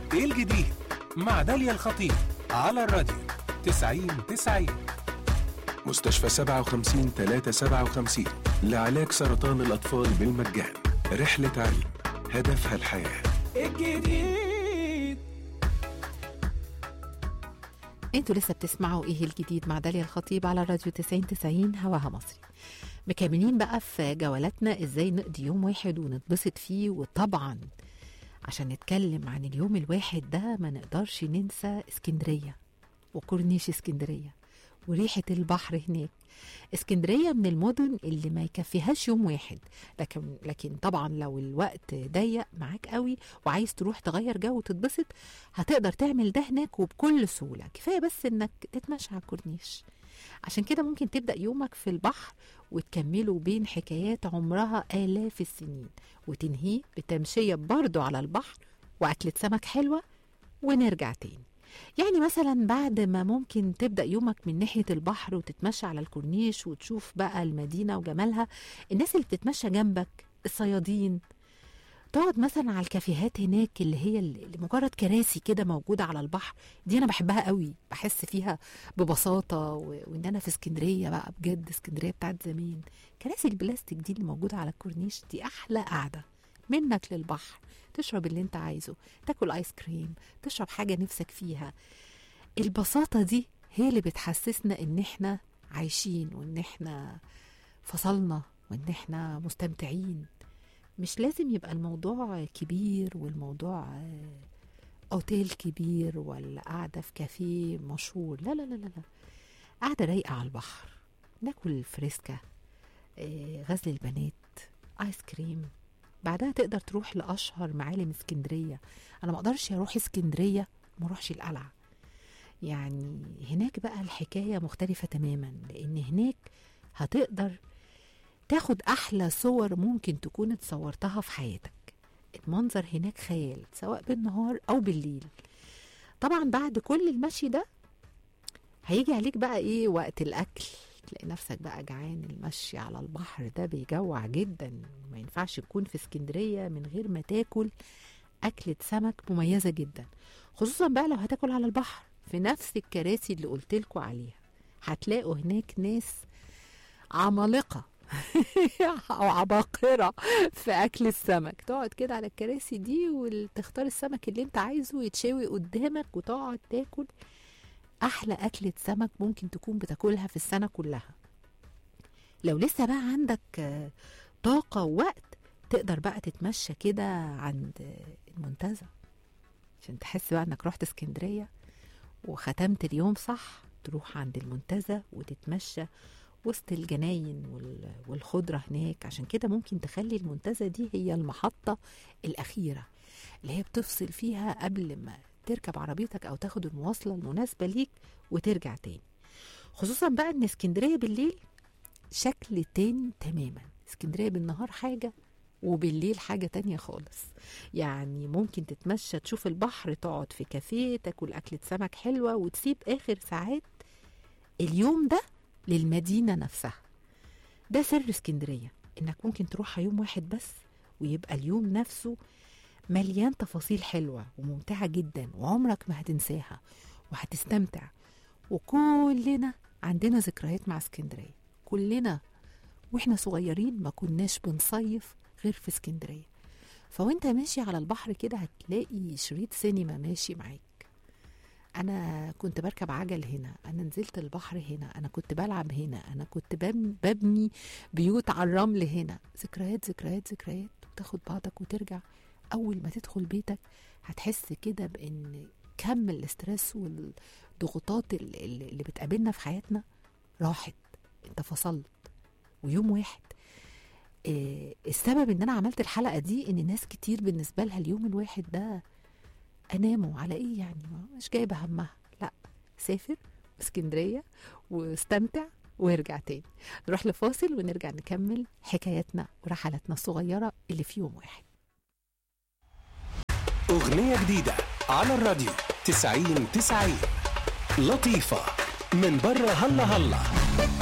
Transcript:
ايه الجديد مع داليا الخطيب على الراديو 90 90 مستشفى 57 357 لعلاج سرطان الأطفال بالمجان رحلة علم هدفها الحياة الجديد انتوا لسه بتسمعوا ايه الجديد مع داليا الخطيب على الراديو 90 90 هواها مصري مكملين بقى في جولاتنا ازاي نقضي يوم واحد ونتبسط فيه وطبعا عشان نتكلم عن اليوم الواحد ده ما نقدرش ننسى اسكندرية وكورنيش اسكندرية وريحة البحر هناك اسكندرية من المدن اللي ما يكفيهاش يوم واحد لكن لكن طبعا لو الوقت ضيق معاك قوي وعايز تروح تغير جو وتتبسط هتقدر تعمل ده هناك وبكل سهولة كفاية بس انك تتمشى على الكورنيش عشان كده ممكن تبدأ يومك في البحر وتكمله بين حكايات عمرها آلاف السنين وتنهيه بتمشية برضو على البحر وأكلة سمك حلوة ونرجع تاني يعني مثلا بعد ما ممكن تبدأ يومك من ناحية البحر وتتمشى على الكورنيش وتشوف بقى المدينة وجمالها الناس اللي بتتمشى جنبك الصيادين تقعد مثلا على الكافيهات هناك اللي هي اللي مجرد كراسي كده موجودة على البحر دي أنا بحبها قوي بحس فيها ببساطة و... وإن أنا في اسكندرية بقى بجد اسكندرية بتاعت زمان كراسي البلاستيك دي اللي موجودة على الكورنيش دي أحلى قعدة منك للبحر تشرب اللي انت عايزه تاكل ايس كريم تشرب حاجة نفسك فيها البساطة دي هي اللي بتحسسنا ان احنا عايشين وان احنا فصلنا وان احنا مستمتعين مش لازم يبقى الموضوع كبير والموضوع آه، اوتيل كبير ولا قاعدة في كافيه مشهور لا لا لا لا لا قاعدة رايقة على البحر ناكل فريسكا آه، غزل البنات ايس كريم بعدها تقدر تروح لاشهر معالم اسكندريه انا ما اقدرش اروح اسكندريه ما اروحش القلعه يعني هناك بقى الحكايه مختلفه تماما لان هناك هتقدر تاخد احلى صور ممكن تكون اتصورتها في حياتك المنظر هناك خيال سواء بالنهار او بالليل طبعا بعد كل المشي ده هيجي عليك بقى ايه وقت الاكل تلاقي نفسك بقى جعان المشي على البحر ده بيجوع جدا ما ينفعش تكون في اسكندرية من غير ما تاكل أكلة سمك مميزة جدا خصوصا بقى لو هتاكل على البحر في نفس الكراسي اللي قلتلكوا عليها هتلاقوا هناك ناس عمالقة أو عباقرة في أكل السمك تقعد كده على الكراسي دي وتختار السمك اللي انت عايزه يتشوي قدامك وتقعد تاكل احلى اكله سمك ممكن تكون بتاكلها في السنه كلها لو لسه بقى عندك آه، طاقه ووقت تقدر بقى تتمشى كده عند آه، المنتزه عشان تحس بقى انك رحت اسكندريه وختمت اليوم صح تروح عند المنتزه وتتمشى وسط الجناين وال- والخضرة هناك عشان كده ممكن تخلي المنتزه دي هي المحطة الأخيرة اللي هي بتفصل فيها قبل ما تركب عربيتك او تاخد المواصله المناسبه ليك وترجع تاني خصوصا بقى ان اسكندريه بالليل شكل تاني تماما اسكندريه بالنهار حاجه وبالليل حاجة تانية خالص يعني ممكن تتمشى تشوف البحر تقعد في كافيه تاكل أكلة سمك حلوة وتسيب آخر ساعات اليوم ده للمدينة نفسها ده سر اسكندرية إنك ممكن تروحها يوم واحد بس ويبقى اليوم نفسه مليان تفاصيل حلوة وممتعة جدا وعمرك ما هتنساها وهتستمتع وكلنا عندنا ذكريات مع اسكندرية كلنا واحنا صغيرين ما كناش بنصيف غير في اسكندرية فوانت ماشي على البحر كده هتلاقي شريط سينما ماشي معاك انا كنت بركب عجل هنا انا نزلت البحر هنا انا كنت بلعب هنا انا كنت بم- ببني بيوت على الرمل هنا ذكريات ذكريات ذكريات وتاخد بعضك وترجع اول ما تدخل بيتك هتحس كده بان كم الاسترس والضغوطات ال- ال- اللي بتقابلنا في حياتنا راحت انت فصلت ويوم واحد إيه السبب ان انا عملت الحلقه دي ان ناس كتير بالنسبه لها اليوم الواحد ده اناموا على ايه يعني ما مش جايبه همها لا سافر اسكندريه واستمتع وارجع تاني نروح لفاصل ونرجع نكمل حكاياتنا ورحلاتنا الصغيره اللي في يوم واحد أغنية جديدة على الراديو 90 90 لطيفة من بره هلا هلا